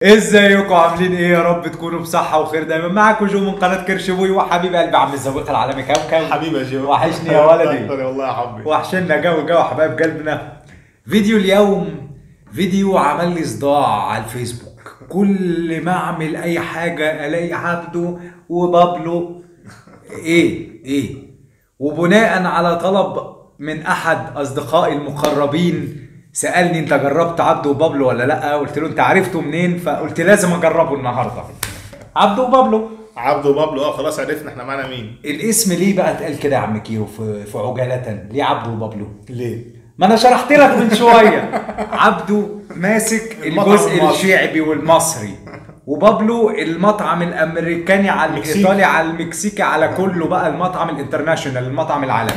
ازيكم عاملين ايه يا رب تكونوا بصحة وخير دايما معاكم جو من قناة كرشبوي وحبيب قلبي عم الزويق العالمي كوكب حبيبي يا جو وحشني يا ولدي. أكتر والله يا حبي وحشنا جو جو حبايب قلبنا فيديو اليوم فيديو عمل لي صداع على الفيسبوك كل ما اعمل اي حاجة الاقي عبده وبابلو ايه ايه وبناء على طلب من احد اصدقائي المقربين سالني انت جربت عبده وبابلو ولا لا قلت له انت عرفته منين فقلت لازم اجربه النهارده عبده وبابلو عبده بابلو اه خلاص عرفنا احنا معانا مين الاسم ليه بقى اتقال كده يا عم كيرو في في عجاله ليه عبده وبابلو ليه؟ ما انا شرحت لك من شويه عبده ماسك المطعم الجزء المصري. الشعبي والمصري وبابلو المطعم الامريكاني على مكسيكي. الايطالي على المكسيكي على كله بقى المطعم الانترناشونال المطعم العالمي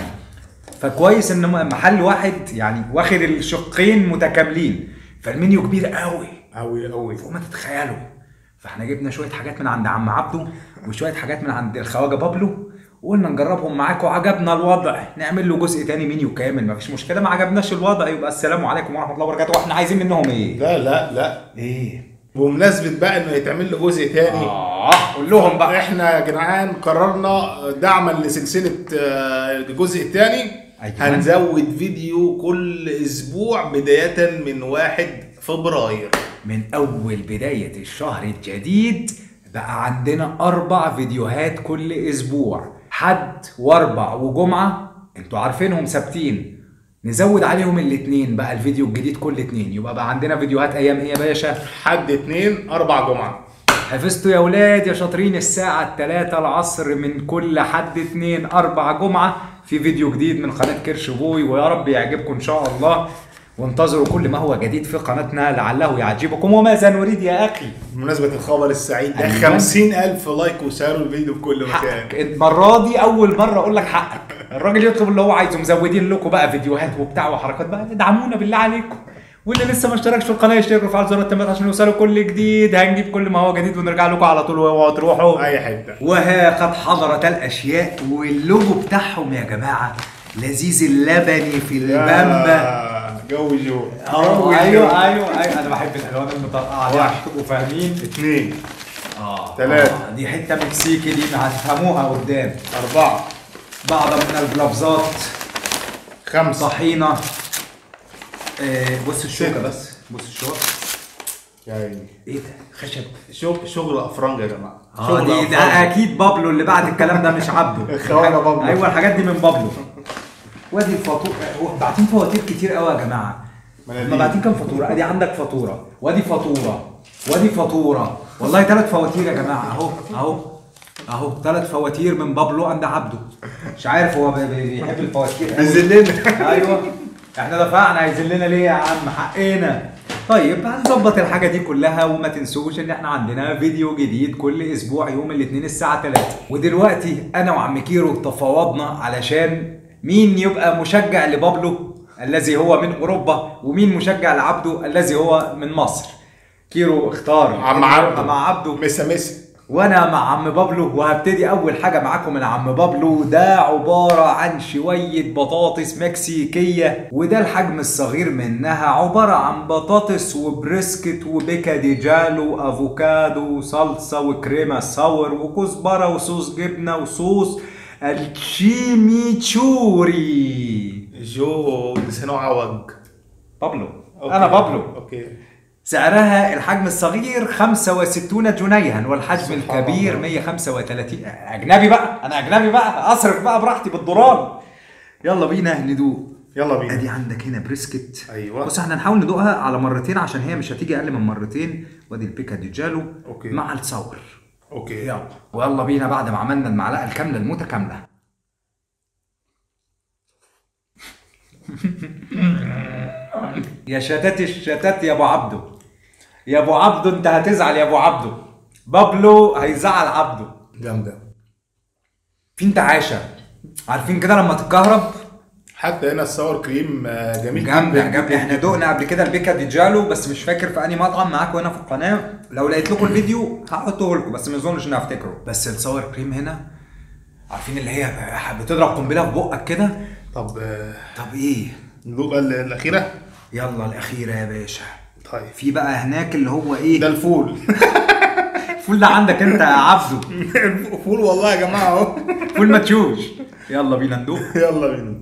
فكويس ان محل واحد يعني واخد الشقين متكاملين فالمنيو كبير قوي قوي قوي فوق ما تتخيلوا فاحنا جبنا شويه حاجات من عند عم عبده وشويه حاجات من عند الخواجه بابلو وقلنا نجربهم معاكم عجبنا الوضع نعمل له جزء تاني منيو كامل مفيش مشكله ما عجبناش الوضع يبقى السلام عليكم ورحمه الله وبركاته واحنا عايزين منهم ايه لا لا لا ايه بمناسبة بقى انه يتعمل له جزء تاني اه قول لهم بقى احنا يا جدعان قررنا دعما لسلسلة آه، الجزء الثاني أيوة. هنزود فيديو كل اسبوع بداية من واحد فبراير من اول بدايه الشهر الجديد بقى عندنا اربع فيديوهات كل اسبوع حد واربع وجمعه انتوا عارفينهم ثابتين نزود عليهم الاثنين بقى الفيديو الجديد كل اتنين يبقى بقى عندنا فيديوهات ايام ايه يا باشا حد اتنين اربع جمعة حفظتوا يا ولاد يا شاطرين الساعة التلاتة العصر من كل حد اتنين أربع جمعة في فيديو جديد من قناة كرش بوي ويا رب يعجبكم إن شاء الله وانتظروا كل ما هو جديد في قناتنا لعله يعجبكم وماذا نريد يا أخي بمناسبة الخبر السعيد ده أيوة. خمسين ألف لايك وشيروا الفيديو في كل حقك مكان المرة دي أول مرة أقول لك حقك الراجل يطلب اللي هو عايزه مزودين لكم بقى فيديوهات وبتاع وحركات بقى ادعمونا بالله عليكم واللي لسه ما اشتركش في القناه يشترك ويفعل زر التنبيهات عشان يوصلوا كل جديد هنجيب كل ما هو جديد ونرجع لكم على طول واوعوا تروحوا أي حتة وها قد حضرت الاشياء واللوجو بتاعهم يا جماعه لذيذ اللبني في البامبا يا جو جو جو اه جو. ايوه ايوه ايوه انا بحب الالوان المطرقعه دي واحد. عشان تبقوا فاهمين اتنين اه تلاتة. آه، دي حته مكسيكي دي هتفهموها قدام أربعة بعض من الجلافزات خمسة طحينه آه بص الشوكه ستة. بس بص الشوكه يعني ايه ده خشب شغل شغل أفرنج يا جماعة اه شغل دي ده أفرنج. اكيد بابلو اللي بعد الكلام ده مش عبده الخواجة بابلو. ايوه الحاجات دي من بابلو وادي الفاتوره هو باعتين فواتير كتير قوي يا جماعه مناديل. هم باعتين كام فاتوره ادي عندك فاتوره وادي فاتوره وادي فاتوره والله ثلاث فواتير يا جماعه اهو اهو اهو ثلاث فواتير من بابلو عند عبده مش عارف هو بي- بي- بيحب الفواتير قوي. بيذلنا ايوه احنا دفعنا عايزين لنا ليه يا عم حقنا طيب هنظبط الحاجه دي كلها وما تنسوش ان احنا عندنا فيديو جديد كل اسبوع يوم الاثنين الساعه 3 ودلوقتي انا وعم كيرو تفاوضنا علشان مين يبقى مشجع لبابلو الذي هو من اوروبا ومين مشجع لعبده الذي هو من مصر كيرو اختار عم عبده. مع عبده مسا مسا وانا مع عم بابلو وهبتدي اول حاجه معاكم من عم بابلو ده عباره عن شويه بطاطس مكسيكيه وده الحجم الصغير منها عباره عن بطاطس وبريسكت وبيكاديجالو افوكادو وصلصه وكريمه ساور وكزبره وصوص جبنه وصوص الشيميتشوري جو لسانه عوج بابلو أوكي. انا بابلو اوكي سعرها الحجم الصغير 65 جنيها والحجم سبحان الكبير الله. 135 اجنبي بقى انا اجنبي بقى اصرف بقى براحتي بالدولار يلا بينا ندوق يلا بينا ادي عندك هنا بريسكت أيوة. بص احنا نحاول ندوقها على مرتين عشان هي مش هتيجي اقل من مرتين وادي البيكا دي جالو أوكي. مع الصور اوكي يلا ويلا بينا بعد ما عملنا المعلقه الكامله المتكامله يا شتات الشتات يا ابو عبده يا ابو عبده انت هتزعل يا ابو عبده بابلو هيزعل عبده جامدة في انتعاشه عارفين كده لما تتكهرب حتى هنا الساور كريم آه، جميل جامده جدا جامده احنا دقنا قبل كده البيكا دي جالو بس مش فاكر في انهي مطعم معاكم هنا في القناه لو لقيت لكم الفيديو هحطه لكم بس ما اظنش اني هفتكره بس الساور كريم هنا عارفين اللي هي بتضرب قنبله في بقك كده طب آه، طب ايه ندوق ال- الأخيرة يلا الاخيره يا باشا طيب في بقى هناك اللي هو ايه ده الفول الفول ده عندك انت يا عبده فول والله يا جماعه اهو فول مدشوش يلا بينا ندوق يلا بينا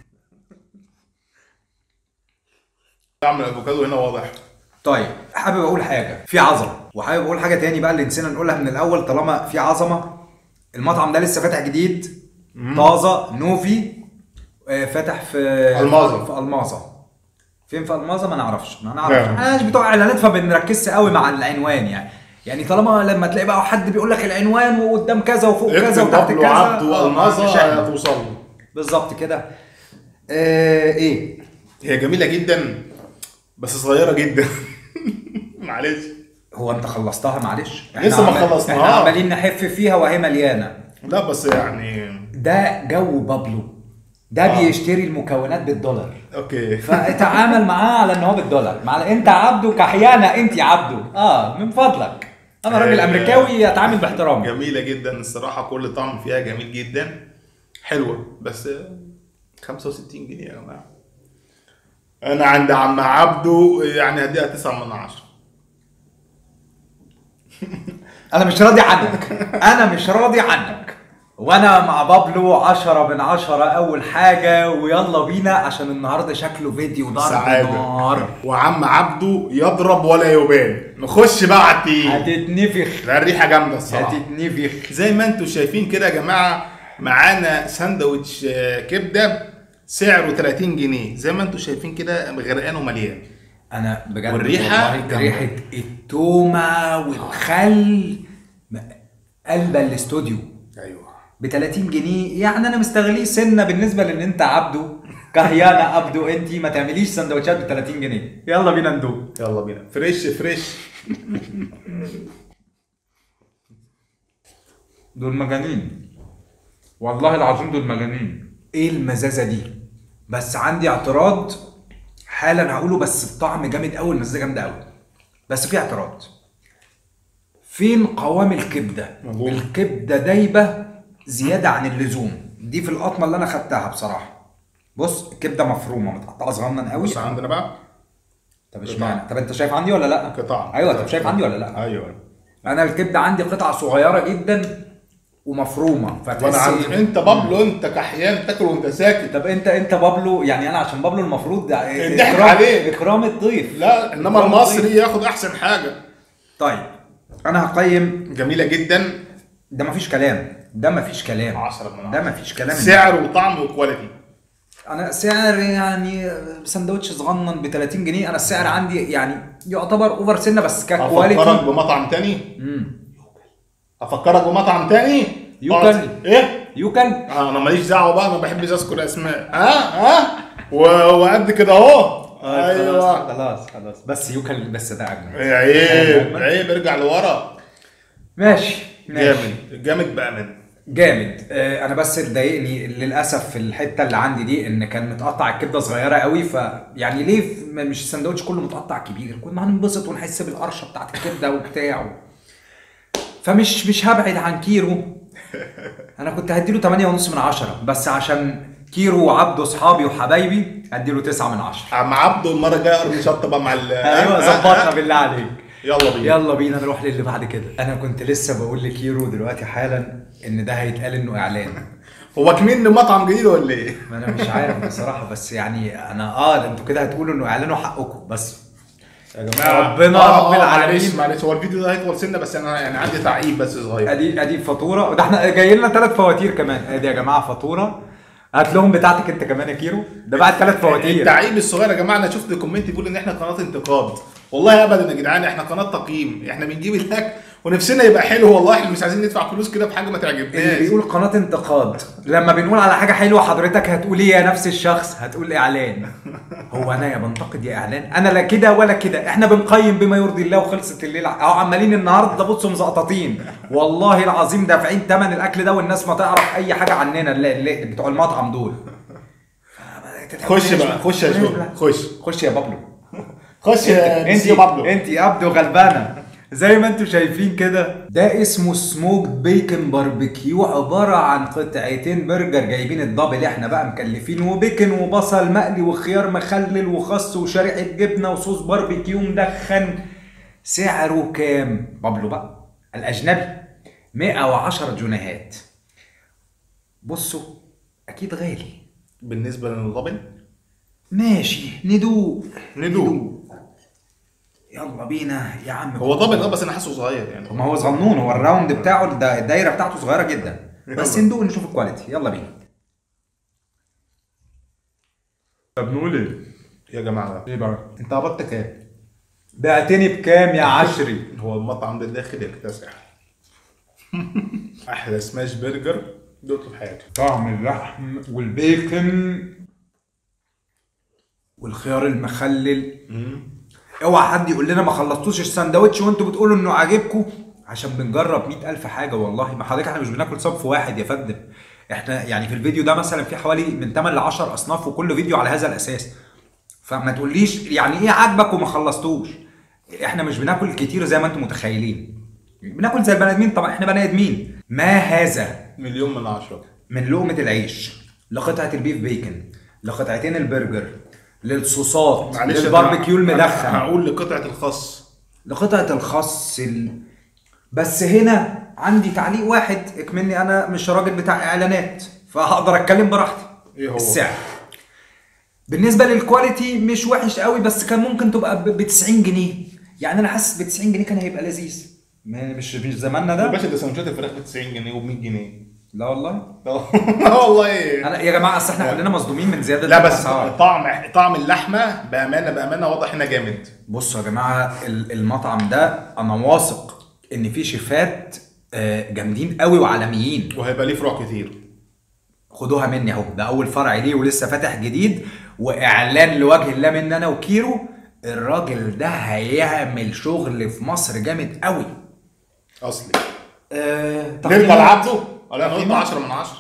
طعم الافوكادو هنا واضح طيب حابب اقول حاجه في عظمه وحابب اقول حاجه تاني بقى اللي نسينا نقولها من الاول طالما في عظمه المطعم ده لسه فاتح جديد طازه نوفي آه، فاتح في ألماظة. في الماظه فين في الماظه ما نعرفش ما نعرفش فاهم. احنا مش بتوع اعلانات فبنركزش قوي مع العنوان يعني يعني طالما لما تلاقي بقى حد بيقول لك العنوان وقدام كذا وفوق كذا اكتب وتحت بابلو كذا عبد آه، والمظة مش إحنا. هتوصل بالظبط كده آه ايه هي جميله جدا بس صغيره جدا معلش هو انت خلصتها معلش لسه ما عمال- خلصناها. احنا عمالين نحف فيها وهي مليانه لا بس يعني ده جو بابلو ده آه. بيشتري المكونات بالدولار اوكي فتعامل معاه على ان هو بالدولار مع انت عبده كحيانه انت عبده اه من فضلك انا راجل آه. امريكاوي اتعامل باحترام جميله جدا الصراحه كل طعم فيها جميل جدا حلوه بس 65 جنيه يا جماعه انا عند عم عبده يعني هديها 9 من 10 انا مش راضي عنك انا مش راضي عنك وانا مع بابلو عشرة من عشرة اول حاجة ويلا بينا عشان النهاردة شكله فيديو ضرب سعاده نار وعم عبده يضرب ولا يبان نخش بقى على التقيل هتتنفخ لا الريحه جامده الصراحه هتتنفخ زي ما انتم شايفين كده يا جماعه معانا ساندوتش آه، كبده سعره 30 جنيه زي ما انتم شايفين كده غرقان ومليان انا بجد والريحة والله جامدة. ريحه التومه والخل م- قلب الاستوديو ايوه ب 30 جنيه يعني انا مستغليه سنه بالنسبه لان انت عبده كهيانه عبده انت ما تعمليش سندوتشات ب 30 جنيه يلا بينا ندوق يلا بينا فريش فريش دول مجانين والله العظيم دول مجانين ايه المزازه دي بس عندي اعتراض حالا هقوله بس الطعم جامد قوي المزازه جامده قوي بس في اعتراض فين قوام الكبده مظبوط. الكبده دايبه زياده عن اللزوم دي في القطمه اللي انا خدتها بصراحه بص الكبده مفرومه متقطعه صغنن قوي بص عندنا بقى طب اشمعنى طب انت شايف عندي ولا لا قطع ايوه طب شايف عندي ولا لا ايوه انا الكبده عندي قطعه صغيره جدا ومفرومه وانا فتحس عند انت بابلو انت كحيان تاكل وانت ساكت طب انت انت بابلو يعني انا عشان بابلو المفروض ده الضحك إكرام- عليك. اكرام الضيف لا انما إكرام المصري الضيف. ياخد احسن حاجه طيب انا هقيم جميله جدا ده مفيش كلام ده مفيش كلام 10 من ده 10 مفيش كلام سعر وطعم وكواليتي انا سعر يعني سندوتش صغنن ب 30 جنيه انا السعر عندي يعني يعتبر اوفر سنه بس افكرك ككواليتي بمطعم تاني امم افكرك بمطعم تاني يوكل. آه، ايه يوكل آه، انا ماليش دعوه بقى ما بحبش اذكر اسماء ها ها و- وقد كده اهو ايوه خلاص خلاص بس يوكل بس ده اجمل عيب عيب ارجع لورا ماشي ماشي. جامد جامد بامن جامد آه، انا بس اللي ضايقني للاسف في الحته اللي عندي دي ان كان متقطع الكبده صغيره قوي فيعني ليه في- م- مش السندوتش كله متقطع كبير كنا هننبسط ونحس بالقرشه بتاعت الكبده وبتاع فمش مش هبعد عن كيرو انا كنت هديله 8 ونص من عشرة بس عشان كيرو وعبده اصحابي وحبايبي هديله 9 من عشرة عم عبده المره الجايه ارمي شطه بقى مع ال ايوه ظبطنا بالله عليك يلا بينا يلا بينا نروح للي بعد كده انا كنت لسه بقول لكيرو دلوقتي حالا ان ده هيتقال انه اعلان هو كمين مطعم جديد ولا ايه؟ ما انا مش عارف بصراحه بس يعني انا اه ده انتوا كده هتقولوا انه اعلنوا حقكم بس يا جماعه ربنا آه، رب آه، العالمين. معلش معلش هو الفيديو ده هيطول سنه بس انا يعني عندي تعقيب بس صغير ادي ادي فاتوره وده احنا جاي لنا ثلاث فواتير كمان ادي يا جماعه فاتوره هات لهم بتاعتك انت كمان يا كيرو ده بعد ثلاث فواتير التعقيب الصغير يا جماعه انا شفت كومنت بيقول ان احنا قناه انتقاد والله ابدا يا جدعان احنا قناه تقييم احنا بنجيب الاكل ونفسنا يبقى حلو والله احنا مش عايزين ندفع فلوس كده في حاجه ما اللي تعجبناش بيقول قناه انتقاد لما بنقول على حاجه حلوه حضرتك هتقول ايه يا نفس الشخص هتقول اعلان هو انا يا بنتقد يا اعلان انا لا كده ولا كده احنا بنقيم بما يرضي الله وخلصت الليله اهو عمالين النهارده بصوا مزقططين والله العظيم دافعين ثمن الاكل ده والناس ما تعرف اي حاجه عننا اللي اللي بتوع المطعم دول خش بقى خش يا شو خش خش يا بابلو خش يا انت سيو بابلو انت يا ابدو غلبانه زي ما انتم شايفين كده ده اسمه سموك بيكن باربيكيو عبارة عن قطعتين برجر جايبين الدبل احنا بقى مكلفين وبيكن وبصل مقلي وخيار مخلل وخس وشريحة جبنة وصوص باربيكيو مدخن سعره كام؟ بابلو بقى الأجنبي 110 جنيهات بصوا أكيد غالي بالنسبه للدبل ماشي ندوق ندوق. يلا بينا يا عم هو دبل اه بس انا حاسه صغير يعني ما هو صغنون هو الراوند بتاعه الدا- الدايره بتاعته صغيره جدا بس يلا. ندوق نشوف الكواليتي يلا بينا طب نقول ايه؟ يا جماعه ايه بقى؟ انت قبضت كام؟ بعتني بكام يا عشري؟ هو المطعم ده داخل يكتسح احلى سماش برجر دوقته في حياتي طعم اللحم والبيكن والخيار المخلل اوعى حد يقول لنا ما خلصتوش الساندوتش وانتوا بتقولوا انه عاجبكم عشان بنجرب مئة ألف حاجة والله ما حضرتك احنا مش بناكل صنف واحد يا فندم احنا يعني في الفيديو ده مثلا في حوالي من 8 ل 10 أصناف وكل فيديو على هذا الأساس فما تقوليش يعني ايه عاجبك وما خلصتوش احنا مش بناكل كتير زي ما انتم متخيلين بناكل زي البني ادمين طبعا احنا بني ادمين ما هذا مليون من عشرة من لقمة العيش لقطعة البيف بيكن لقطعتين البرجر للصوصات معلش يا للباربيكيو جماعة، المدخن أنا هقول لقطعة الخس لقطعة الخس ال... بس هنا عندي تعليق واحد اكمني انا مش راجل بتاع اعلانات فهقدر اتكلم براحتي إيه هو؟ السعر بالنسبة للكواليتي مش وحش قوي بس كان ممكن تبقى ب 90 جنيه يعني انا حاسس ب 90 جنيه كان هيبقى لذيذ ما- مش مش زماننا يا ده باشا ده سندوتشات الفراخ ب 90 جنيه وب 100 جنيه لا والله لا والله إيه. انا يا جماعه اصل احنا كلنا مصدومين من زياده لا بس الأسعار. طعم طعم اللحمه بامانه بامانه واضح هنا جامد بصوا يا جماعه ال- المطعم ده انا واثق ان في شيفات آه، جامدين قوي وعالميين وهيبقى ليه فروع كتير خدوها مني اهو ده اول فرع ليه ولسه فاتح جديد واعلان لوجه الله مني انا وكيرو الراجل ده هيعمل شغل في مصر جامد قوي اصلي آه نرضى لعبده ولا انا قلت تقييمات؟ 10 من 10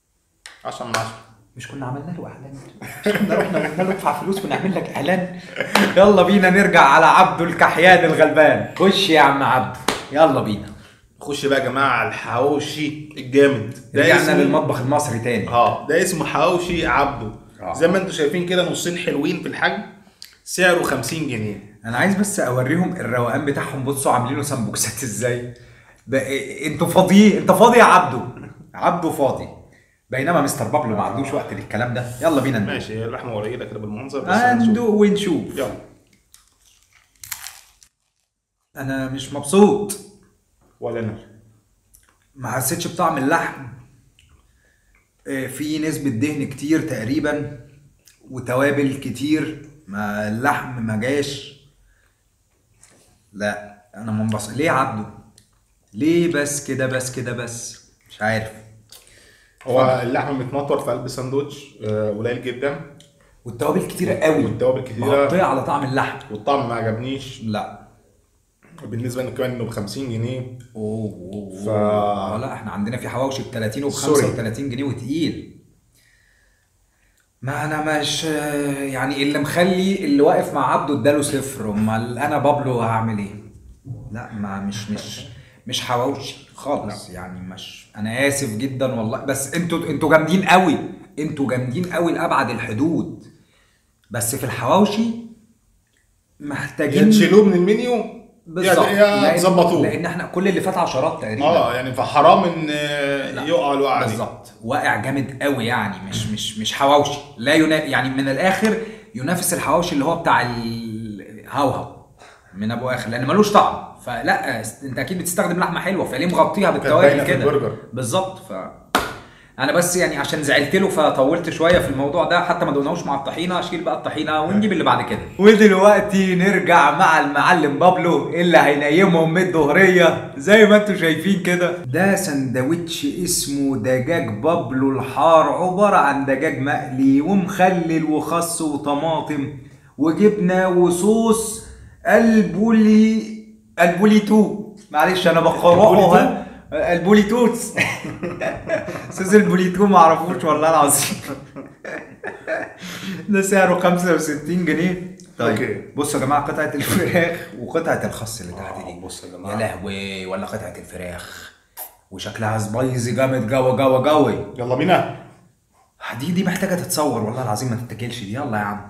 10 من 10 مش كنا عملنا له اعلان مش كنا رحنا قلنا له ادفع فلوس ونعمل لك اعلان يلا بينا نرجع على عبده الكحيان الغلبان خش يا عم عبده يلا بينا خش بقى يا جماعه على الحواوشي الجامد رجعنا اسمه- للمطبخ المصري تاني اه ده اسمه حواوشي عبده آه. زي ما انتم شايفين كده نصين حلوين في الحجم سعره 50 جنيه انا عايز بس اوريهم الروقان بتاعهم بصوا عاملينه سمبوكسات ازاي بقى- انتوا فاضيين انت فاضي يا عبده عبده فاضي بينما مستر بابلو ما عندوش وقت للكلام ده يلا بينا ندوق ماشي هي اللحمه قليله كده بالمنظر بس هنشوف. ندوق ونشوف يلا انا مش مبسوط ولا انا ما حسيتش بطعم اللحم آه، في نسبة دهن كتير تقريبا وتوابل كتير ما اللحم ما جاش لا انا منبسط ليه يا عبده ليه بس كده بس كده بس مش عارف هو اللحمه متنطر في قلب الساندوتش آه، قليل جدا والتوابل كتيرة قوي والتوابل كتيرة. مغطية على طعم اللحم والطعم ما عجبنيش لا بالنسبه انه كمان انه ب 50 جنيه اوه اوه ف- ف... لا احنا عندنا في حواوشي ب 30 وب سوري. 35 جنيه وتقيل ما انا مش يعني اللي مخلي اللي واقف مع عبده اداله صفر امال انا بابلو هعمل ايه؟ لا ما مش مش مش حواوشي خالص يعني مش انا اسف جدا والله بس انتوا انتوا جامدين قوي انتوا جامدين قوي لابعد الحدود بس في الحواوشي يا محتاجين تشيلوه من المنيو بالظبط يا يا لأن- تظبطوه لان احنا كل اللي فات عشرات تقريبا اه يعني فحرام ان آه، لا. يقع الوقعه دي بالظبط واقع جامد قوي يعني مش مش مش حواوشي لا ينا... يعني من الاخر ينافس الحواوشي اللي هو بتاع الهوهو من ابو اخر لان ملوش طعم فلا انت اكيد بتستخدم لحمه حلوه فليه مغطيها باينة بالتوابل في كده البرجر. بالظبط ف انا بس يعني عشان زعلت له فطولت شويه في الموضوع ده حتى ما دوناهوش مع الطحينه اشيل بقى الطحينه ونجيب اللي بعد كده ودلوقتي نرجع مع المعلم بابلو اللي هينيمهم من الظهريه زي ما انتم شايفين كده ده سندوتش اسمه دجاج بابلو الحار عباره عن دجاج مقلي ومخلل وخس وطماطم وجبنه وصوص البولي البوليتو معلش انا بقرأها البوليتوتس استاذ البوليتو ما اعرفوش والله العظيم ده سعره 65 جنيه طيب أوكي. بصوا يا جماعه قطعه الفراخ وقطعه الخس اللي تحت دي بص يا يا جماعه لهوي ولا قطعه الفراخ وشكلها سبايسي جامد جوه جوه جوه يلا بينا دي دي محتاجه تتصور والله العظيم ما تتاكلش دي يلا يا عم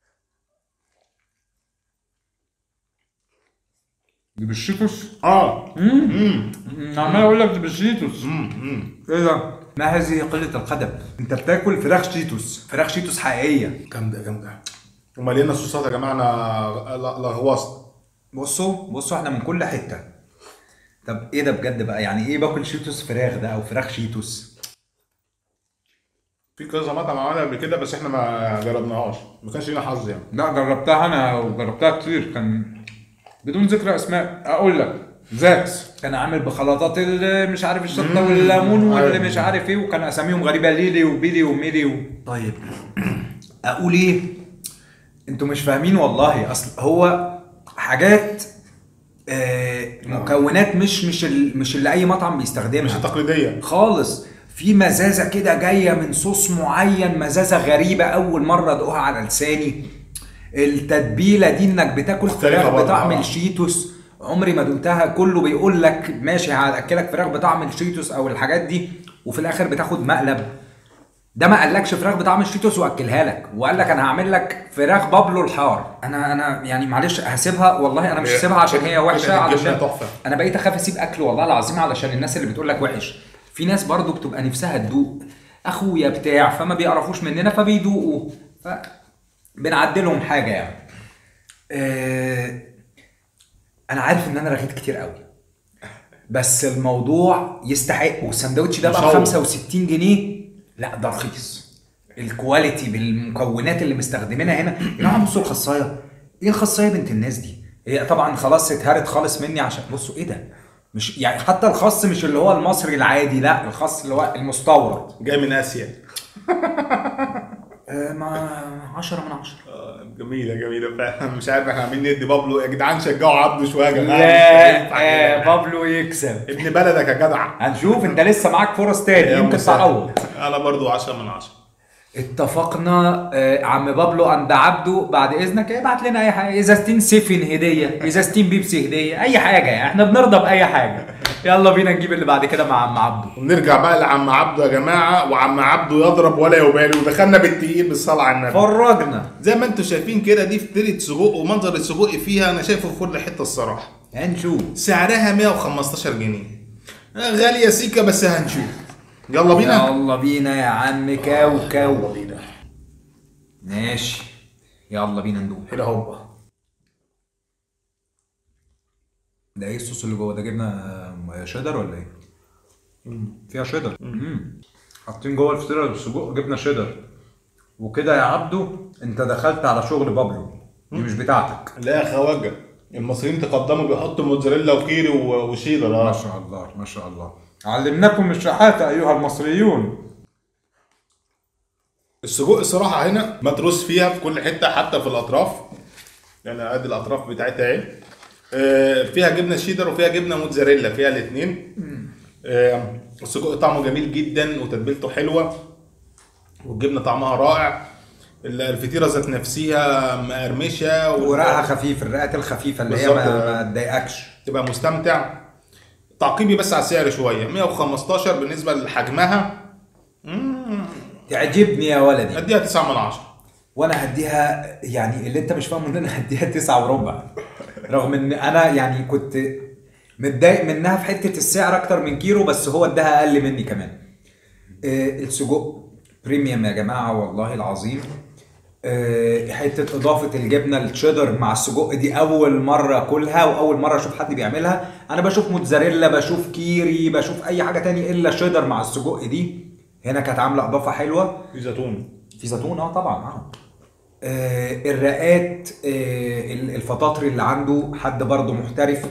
دي بالشيتوس اه امم عمال اقول لك دي بالشيتوس امم ايه ده؟ ما هذه قلة القدم انت بتاكل فراخ شيتوس فراخ شيتوس حقيقية جامده جامده ومليانه صوصات يا جماعه انا ل- لغوصت بصوا بصوا احنا من كل حتة طب ايه ده بجد بقى يعني ايه باكل شيتوس فراخ ده او فراخ شيتوس في كذا مطعم عملها قبل كده بس احنا ما جربناهاش ما كانش لينا حظ يعني لا جربتها انا وجربتها كتير كان بدون ذكر اسماء اقول لك زاكس كان عامل بخلطات اللي مش عارف الشطة والليمون واللي أيوة. مش عارف ايه وكان اساميهم غريبة ليلي وبيلي وميلي و... طيب اقول ايه انتوا مش فاهمين والله اصل هو حاجات آه مكونات مش مش ال- مش اللي اي مطعم بيستخدمها مش التقليديه خالص في مزازه كده جايه من صوص معين مزازه غريبه اول مره ادوقها على لساني التتبيله دي انك بتاكل مختلفة فراخ برضه، بطعم آه. الشيتوس عمري ما دقتها كله بيقول لك ماشي هاكلك فراخ بطعم الشيتوس او الحاجات دي وفي الاخر بتاخد مقلب ده ما قالكش فراخ بطعم الشيتوس واكلها لك وقال لك انا هعمل لك فراخ بابلو الحار انا انا يعني معلش هسيبها والله انا مش هي- هسيبها عشان هي وحشه الجبنة علشان تحفة. انا بقيت اخاف اسيب اكل والله العظيم علشان الناس اللي بتقول لك وحش في ناس برضو بتبقى نفسها تدوق اخويا بتاع فما بيعرفوش مننا فبيدوقوا ف بنعدلهم حاجه يعني آه... انا عارف ان انا رغيت كتير قوي بس الموضوع يستحق والسندوتش ده بقى ب مشوق. 65 جنيه لا ده رخيص الكواليتي بالمكونات اللي مستخدمينها هنا يا جماعه بصوا الخصايه ايه الخصايه بنت الناس دي هي طبعا خلاص اتهرت خالص مني عشان بصوا ايه ده مش يعني حتى الخص مش اللي هو المصري العادي لا الخص اللي هو المستورد جاي من اسيا آه ما 10 من 10 آه، جميله جميله فعلا مش عارف احنا عاملين ندي بابلو يا جدعان شجعوا عبده شويه يا جماعه مش هينفع لا كده. آه بابلو يكسب ابن بلدك يا جدع هنشوف انت لسه معاك فرص تاني يا يمكن مسهل. تعوض انا برضو 10 من 10 اتفقنا آه، عم بابلو عند عبده بعد اذنك ابعت لنا اي حاجه ازازتين سيفن هديه ازازتين بيبسي هديه اي حاجه يعني احنا بنرضى باي حاجه يلا بينا نجيب اللي بعد كده مع عم عبده ونرجع بقى لعم عبده يا جماعه وعم عبده يضرب ولا يبالي ودخلنا بالتقيل بالصلاه على النبي فرجنا زي ما انتم شايفين كده دي فترة سجق ومنظر السجق فيها انا شايفه في كل حته الصراحه هنشوف سعرها 115 جنيه غاليه سيكا بس هنشوف يلا بينا يلا بينا يا عم كاو يلا كاو بينا ماشي يلا بينا ندوق كده هوبا ده ايه الصوص اللي جوه ده جبنه آه، شيدر ولا ايه؟ فيها شيدر مم. حاطين جوه الفطيره السجق جبنه شيدر وكده يا عبده انت دخلت على شغل بابلو دي مش بتاعتك لا يا خواجه المصريين تقدموا بيحطوا موتزاريلا وكيري و- وشيدر ما اه شاء الله ما شاء الله علمناكم الشحاتة ايها المصريون السجق الصراحه هنا متروس فيها في كل حته حتى في الاطراف يعني ادي الاطراف بتاعتها اهي آه، فيها جبنه شيدر وفيها جبنه موتزاريلا فيها الاثنين السجق طعمه جميل جدا وتتبيلته حلوه والجبنه طعمها رائع ال- الفطيره ذات نفسها مقرمشه و- ورقها خفيف الرقات الخفيفه اللي هي بالظبط. ما ما تضايقكش تبقى مستمتع تعقيبي بس على السعر شويه 115 بالنسبه لحجمها تعجبني يا ولدي اديها 9 من 10 وانا هديها يعني اللي انت مش فاهمه ان انا هديها تسعة وربع رغم ان انا يعني كنت متضايق منها في حته السعر اكتر من كيلو بس هو اداها اقل مني كمان آه، السجق بريميوم يا جماعه والله العظيم آه، حته اضافه الجبنه التشيدر مع السجق دي اول مره اكلها واول مره اشوف حد بيعملها انا بشوف موتزاريلا بشوف كيري بشوف اي حاجه تاني الا شيدر مع السجق دي هنا كانت عامله اضافه حلوه في زيتون في زيتون اه طبعا اه آه، الرقات آه، ال- الفطاطري اللي عنده حد برضه محترف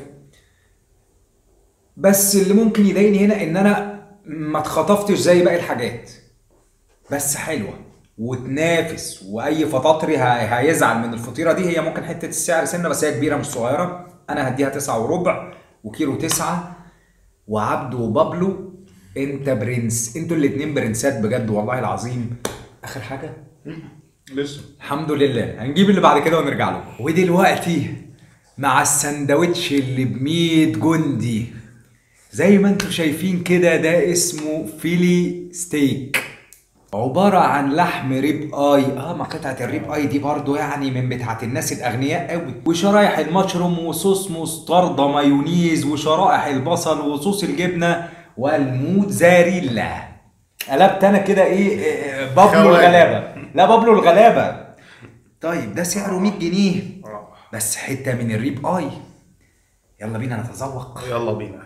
بس اللي ممكن يضايقني هنا ان انا ما اتخطفتش زي باقي الحاجات بس حلوه وتنافس واي فطاطري هي- هيزعل من الفطيره دي هي ممكن حته السعر سنه بس هي كبيره مش صغيره انا هديها تسعة وربع وكيلو تسعة وعبده وبابلو انت برنس انتوا الاتنين برنسات بجد والله العظيم اخر حاجه لسه الحمد لله هنجيب اللي بعد كده ونرجع له ودلوقتي مع السندوتش اللي ب 100 جندي زي ما انتم شايفين كده ده اسمه فيلي ستيك عبارة عن لحم ريب اي اه ما قطعة الريب اي دي برضو يعني من بتاعت الناس الاغنياء قوي وشرايح المشروم وصوص مستردة مايونيز وشرائح البصل وصوص الجبنة والموتزاريلا قلبت انا كده ايه إيه، بابلو خواجة. الغلابة لا بابلو الغلابة طيب ده سعره 100 جنيه آه. بس حتة من الريب اي يلا بينا نتذوق يلا بينا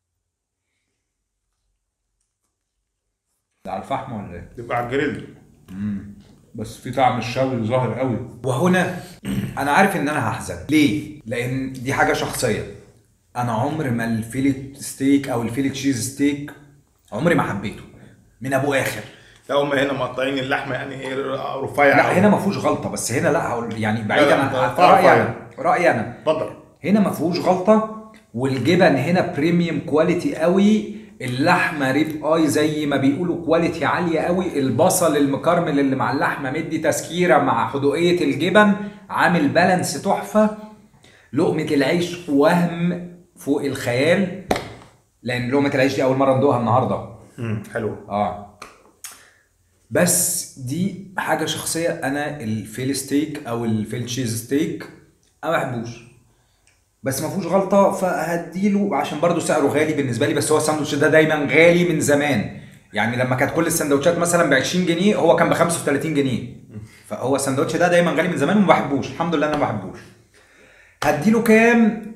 ده على الفحم ولا ايه؟ تبقى على الجريل بس في طعم الشوي ظاهر قوي وهنا انا عارف ان انا هحزن ليه لان دي حاجه شخصيه انا عمر ما الفيلت ستيك او الفيلت تشيز ستيك عمري ما حبيته من ابو اخر لا هم هنا مقطعين اللحمه يعني ايه رفيع لا أوي. هنا ما فيهوش غلطه بس هنا لا هقول يعني بعيدا لا، عن لا، عن رايي رفيع. انا رايي انا اتفضل هنا ما فيهوش غلطه والجبن هنا بريميوم كواليتي قوي اللحمه ريب اي زي ما بيقولوا كواليتي عاليه قوي البصل المكرمل اللي مع اللحمه مدي تسكيره مع حدوقيه الجبن عامل بالانس تحفه لقمه العيش وهم فوق الخيال لان لقمه العيش دي اول مره ندوقها النهارده امم حلو اه بس دي حاجه شخصيه انا الفيل ستيك او الفيل تشيز ستيك انا ما بحبوش بس ما فيهوش غلطه فهديله عشان برضو سعره غالي بالنسبه لي بس هو الساندوتش ده دايما غالي من زمان يعني لما كانت كل السندوتشات مثلا ب 20 جنيه هو كان ب 35 جنيه فهو السندوتش ده دايما غالي من زمان وما بحبوش الحمد لله انا ما بحبوش هديله كام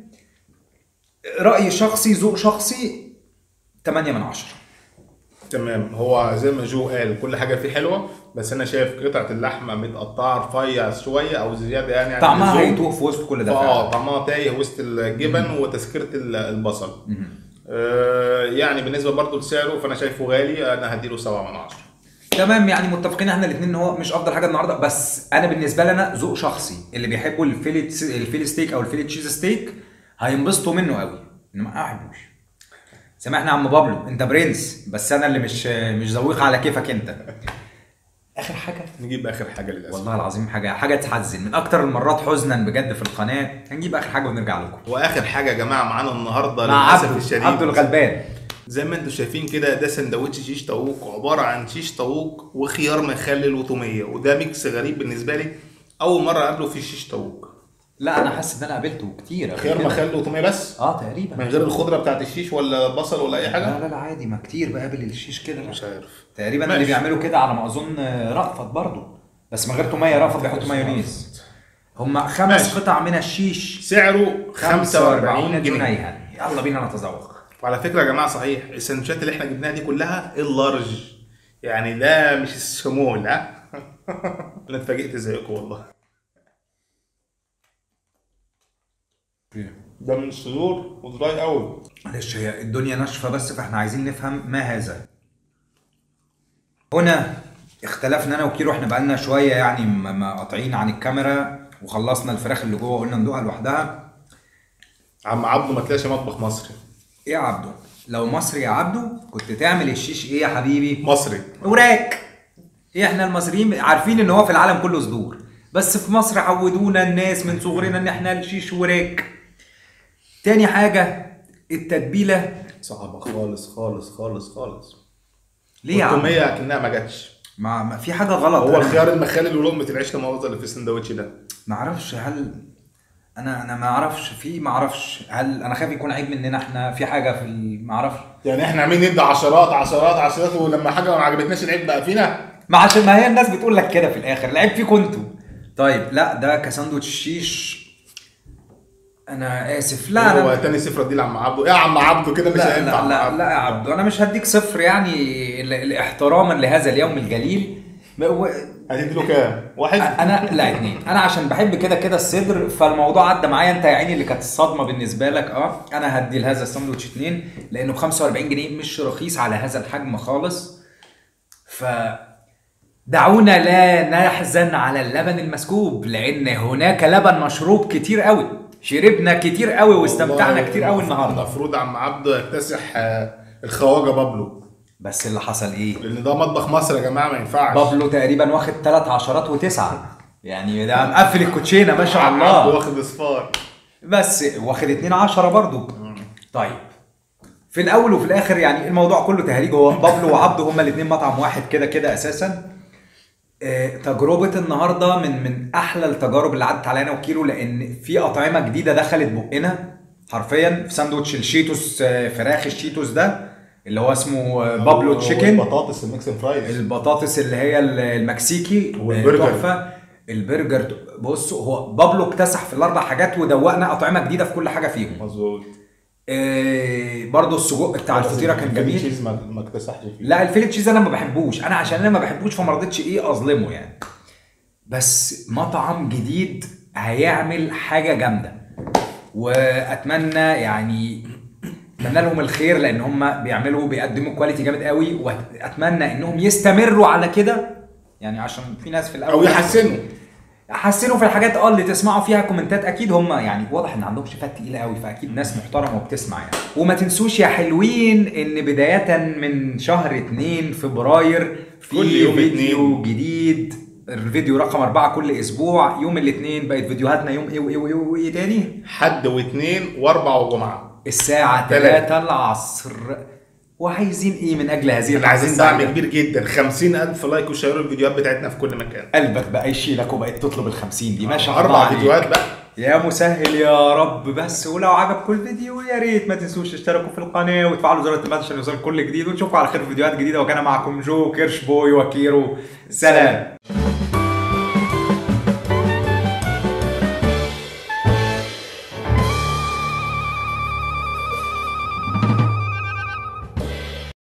راي شخصي ذوق شخصي 8 من 10 تمام هو زي ما جو قال كل حاجه فيه حلوه بس انا شايف قطعه اللحمه متقطعه رفيع شويه او زياده يعني عن طعمها اللزوم. هيتوه في وسط كل ده اه فعلا طعمها تايه وسط الجبن وتسكيره ال- البصل آه يعني بالنسبه برضو لسعره فانا شايفه غالي انا هديله 7 من 10 تمام يعني متفقين احنا الاثنين ان هو مش افضل حاجه النهارده بس انا بالنسبه لي انا ذوق شخصي اللي بيحبوا الفيلت الفيل ستيك او الفيلت تشيز ستيك هينبسطوا منه قوي انما انا ما بحبوش سامحني يا عم بابلو انت برنس بس انا اللي مش مش ذويق على كيفك انت اخر حاجه نجيب اخر حاجه للاسف والله العظيم حاجه حاجه تحزن من اكتر المرات حزنا بجد في القناه هنجيب اخر حاجه ونرجع لكم واخر حاجه يا جماعه معانا النهارده مع للاسف عبده الشديد عبده الغلبان زي ما انتم شايفين كده ده سندوتش شيش طاووق عباره عن شيش طاووق وخيار مخلل وتوميه وده ميكس غريب بالنسبه لي اول مره اقابله في شيش طاووق لا انا حاسس ان انا قابلته كتير قبل خيار كده. مخلل وتوميه بس اه تقريبا من غير الخضره بتاعت الشيش ولا بصل ولا اي لا حاجه لا لا عادي ما كتير بقابل الشيش كده لا. مش عارف تقريبا ماشي. اللي بيعملوا كده على ما اظن رأفت برضو بس من غير توميه رأفت بيحطوا مايونيز هم خمس ماشي. قطع من الشيش سعره 45 جنيه جنيها يلا بينا نتذوق وعلى فكره يا جماعه صحيح السندوتشات اللي احنا جبناها دي كلها اللارج يعني ده مش الشمول ها انا اتفاجئت زيكم والله ده من الصدور ودراي قوي معلش هي الدنيا ناشفه بس فاحنا عايزين نفهم ما هذا هنا اختلفنا انا وكيرو احنا بقالنا شويه يعني م- م- قاطعين عن الكاميرا وخلصنا الفراخ اللي جوه قلنا ندوقها لوحدها عم عبده ما تلاقيش مطبخ مصري ايه يا عبدو لو مصري يا عبدو كنت تعمل الشيش ايه يا حبيبي مصري وراك إيه احنا المصريين عارفين ان هو في العالم كله صدور بس في مصر عودونا الناس من صغرنا ان احنا الشيش وراك تاني حاجة التتبيلة صعبه خالص خالص خالص خالص ليه يا عم؟ والتوميه اكنها ما جاتش ما, ما في حاجة غلط هو أنا الخيار المخلل ولقمه العيش لما اللي في السندوتش ده ما اعرفش هل انا انا ما اعرفش في ما اعرفش هل انا خايف يكون عيب مننا احنا في حاجة في ال- ما اعرفش يعني احنا عاملين ندي عشرات عشرات عشرات ولما حاجه ما عجبتناش العيب بقى فينا ما عشان ما هي الناس بتقول لك كده في الاخر العيب فيكم انتوا طيب لا ده كساندوتش شيش انا اسف لا هو انا تاني صفر دي لعم عبده ايه يا عم عبده كده مش لا هينفع لا عم لا, عبده. لا يا عبدو انا مش هديك صفر يعني ال- ال- احتراما لهذا اليوم الجليل ب- و- هتدي له كام؟ واحد؟ انا لا اتنين انا عشان بحب كده كده الصدر فالموضوع عدى معايا انت يا عيني اللي كانت الصدمه بالنسبه لك اه انا هدي لهذا الساندوتش اتنين لانه ب 45 جنيه مش رخيص على هذا الحجم خالص ف دعونا لا نحزن على اللبن المسكوب لان هناك لبن مشروب كتير قوي شربنا كتير قوي واستمتعنا والله كتير قوي النهارده المفروض عم عبده يكتسح آه، الخواجه بابلو بس اللي حصل ايه لان ده مطبخ مصر يا جماعه ما ينفعش بابلو تقريبا واخد ثلاث عشرات وتسعة يعني ده مقفل الكوتشينه ما شاء عبده الله واخد اصفار بس واخد 2 10 برضو طيب في الاول وفي الاخر يعني الموضوع كله تهريج هو بابلو وعبده هما الاثنين مطعم واحد كده كده اساسا آه، تجربة النهارده من من احلى التجارب اللي عدت علينا وكيلو لان في اطعمة جديدة دخلت بقنا حرفيا في ساندوتش الشيتوس آه، فراخ الشيتوس ده اللي هو اسمه آه، بابلو تشيكن بطاطس الميكسن فرايز البطاطس اللي هي ال- المكسيكي والبرجر. تحفه البرجر بص هو بابلو اكتسح في الاربع حاجات ودوقنا اطعمه جديده في كل حاجه فيهم مظبوط إيه برضه السجق بتاع الفطيره كان جميل تشيز ما ما اكتسحش فيه لا الفيلي تشيز انا ما بحبوش انا عشان انا ما بحبوش فما رضيتش ايه اظلمه يعني بس مطعم جديد هيعمل حاجه جامده واتمنى يعني اتمنى لهم الخير لان هم بيعملوا بيقدموا كواليتي جامد قوي واتمنى انهم يستمروا على كده يعني عشان في ناس في الاول او يحسنوا حسنوا في الحاجات اه اللي تسمعوا فيها كومنتات اكيد هم يعني واضح ان عندهم شفات تقيله قوي فاكيد ناس محترمه وبتسمع يعني وما تنسوش يا حلوين ان بدايه من شهر 2 فبراير في كل يوم فيديو اتنين. جديد الفيديو رقم أربعة كل أسبوع يوم الاثنين بقت فيديوهاتنا يوم إيه وإيه وإيه وإيه تاني؟ حد واثنين واربع وجمعه الساعة تلاتة. 3 العصر وعايزين إيه من أجل هذه احنا عايزين اللحظة دعم السعيدة؟ كبير جدا 50000 لايك وشيروا الفيديوهات بتاعتنا في كل مكان قلبك بقى يشيلك وبقيت تطلب ال 50 دي ما شاء الله اربع عليك. فيديوهات بقى يا مسهل يا رب بس ولو عجبكم الفيديو يا ريت ما تنسوش تشتركوا في القناه وتفعلوا زر التنبيهات عشان يوصلكم كل جديد ونشوفكم على خير في فيديوهات جديده وكان معكم جو كيرش بوي وكيرو سلام